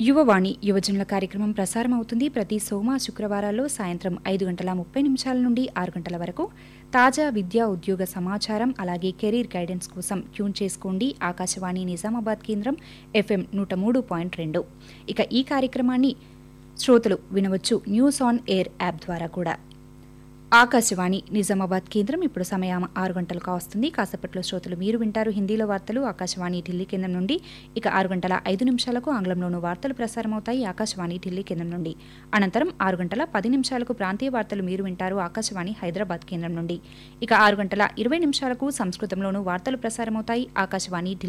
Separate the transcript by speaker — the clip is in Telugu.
Speaker 1: యువవాణి యువజనుల కార్యక్రమం ప్రసారం అవుతుంది ప్రతి సోమ శుక్రవారాల్లో సాయంత్రం ఐదు గంటల ముప్పై నిమిషాల నుండి ఆరు గంటల వరకు తాజా విద్యా ఉద్యోగ సమాచారం అలాగే కెరీర్ గైడెన్స్ కోసం ట్యూన్ చేసుకోండి ఆకాశవాణి నిజామాబాద్ కేంద్రం ఎఫ్ఎం నూట మూడు పాయింట్ రెండు ఇక ఈ కార్యక్రమాన్ని శ్రోతలు వినవచ్చు న్యూస్ ఆన్ ఎయిర్ యాప్ ద్వారా కూడా ఆకాశవాణి నిజామాబాద్ కేంద్రం ఇప్పుడు సమయం ఆరు గంటలు కావస్తుంది కాసేపట్లో శ్రోతలు మీరు వింటారు హిందీలో వార్తలు ఆకాశవాణి ఢిల్లీ కేంద్రం నుండి ఇక ఆరు గంటల ఐదు నిమిషాలకు ఆంగ్లంలోనూ వార్తలు ప్రసారమవుతాయి ఆకాశవాణి ఢిల్లీ కేంద్రం నుండి అనంతరం ఆరు గంటల పది నిమిషాలకు ప్రాంతీయ వార్తలు మీరు వింటారు ఆకాశవాణి హైదరాబాద్ కేంద్రం నుండి ఇక ఆరు గంటల ఇరవై నిమిషాలకు సంస్కృతంలోనూ వార్తలు ప్రసారమవుతాయి ఆకాశవాణి ఢిల్లీ